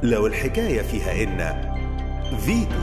لو الحكاية فيها إن فيتو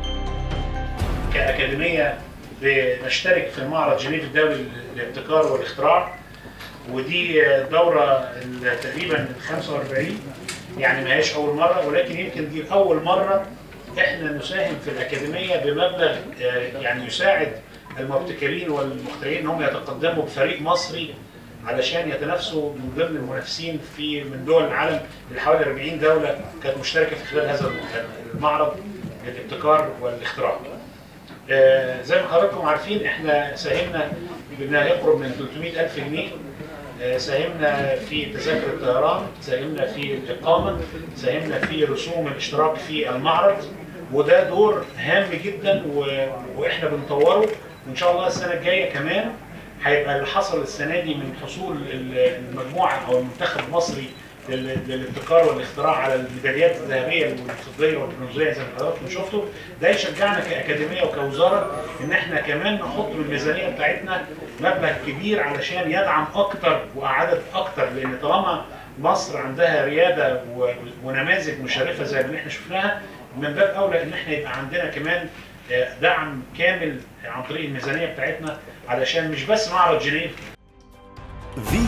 كأكاديمية بنشترك في المعرض جنيف الدولي للابتكار والاختراع ودي دورة تقريبا ال 45 يعني ما هيش أول مرة ولكن يمكن دي أول مرة احنا نساهم في الأكاديمية بمبلغ آه، يعني يساعد المبتكرين والمخترعين ان هم يتقدموا بفريق مصري علشان يتنافسوا من ضمن المنافسين في من دول العالم اللي حوالي 40 دوله كانت مشتركه في خلال هذا المعرض للابتكار والاختراع. آه، زي ما حضراتكم عارفين احنا ساهمنا بما يقرب من 300 ألف جنيه آه، ساهمنا في تذاكر الطيران ساهمنا في الإقامة ساهمنا في رسوم الاشتراك في المعرض وده دور هام جدا و... واحنا بنطوره وان شاء الله السنه الجايه كمان هيبقى اللي حصل السنه دي من حصول المجموعه او المنتخب المصري لل- للابتكار والاختراع على الميداليات الذهبيه والفضيه والبرونزيه زي ما حضراتكم شفتوا ده يشجعنا كاكاديميه وكوزاره ان احنا كمان نحط من الميزانيه بتاعتنا مبلغ كبير علشان يدعم اكتر وعدد اكتر لان طالما مصر عندها رياده و- ونماذج مشرفه زي اللي احنا شفناها من باب اولى ان احنا يبقى عندنا كمان آه، دعم كامل عن طريق الميزانيه بتاعتنا علشان مش بس معرض جنيف فيتو